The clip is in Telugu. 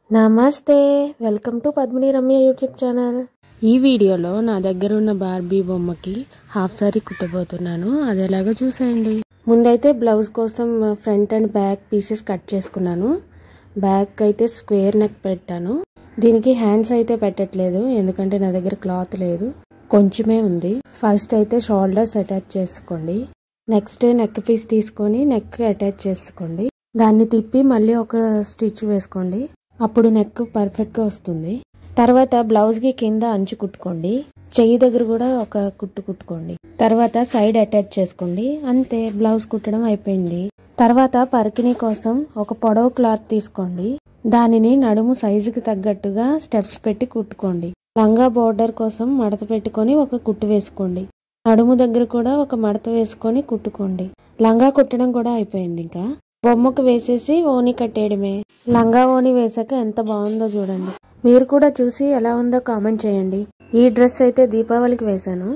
నమస్తే welcome to Padmini Ramya YouTube channel ఈ వీడియోలో నా దగ్గర ఉన్న బార్బీ బొమ్మకి హాఫ్ సారీ కుట్టబోతున్నాను అది ఎలాగో చూసేయండి ముందైతే బ్లౌజ్ కోసం front and back pieces cut చేసుకున్నాను బ్యాక్ అయితే స్క్వేర్ నెక్ పెట్టాను దీనికి హ్యాండ్స్ అయితే పెట్టట్లేదు ఎందుకంటే నా దగ్గర క్లాత్ లేదు కొంచెమే ఉంది ఫస్ట్ అయితే షోల్డర్స్ అటాచ్ చేసుకోండి నెక్స్ట్ నెక్ పీస్ తీసుకొని నెక్ అటాచ్ చేసుకోండి దాన్ని తిప్పి మళ్ళీ ఒక స్టిచ్ వేసుకోండి అప్పుడు నెక్ పర్ఫెక్ట్గా వస్తుంది తర్వాత బ్లౌజ్కి కింద అంచు కుట్టుకోండి చెయ్యి దగ్గర కూడా ఒక కుట్టు కుట్టుకోండి తర్వాత సైడ్ అటాచ్ చేసుకోండి అంతే బ్లౌజ్ కుట్టడం అయిపోయింది తర్వాత పరికిణీ కోసం ఒక పొడవు క్లాత్ తీసుకోండి దానిని నడుము సైజుకి తగ్గట్టుగా స్టెప్స్ పెట్టి కుట్టుకోండి లంగా బోర్డర్ కోసం మడత పెట్టుకొని ఒక కుట్టు వేసుకోండి నడుము దగ్గర కూడా ఒక మడత వేసుకొని కుట్టుకోండి లంగా కుట్టడం కూడా అయిపోయింది ఇంకా బొమ్మకు వేసేసి ఓని కట్టేయడమే లంగా ఓని వేసాక ఎంత బాగుందో చూడండి మీరు కూడా చూసి ఎలా ఉందో కామెంట్ చేయండి ఈ డ్రెస్ అయితే దీపావళికి వేశాను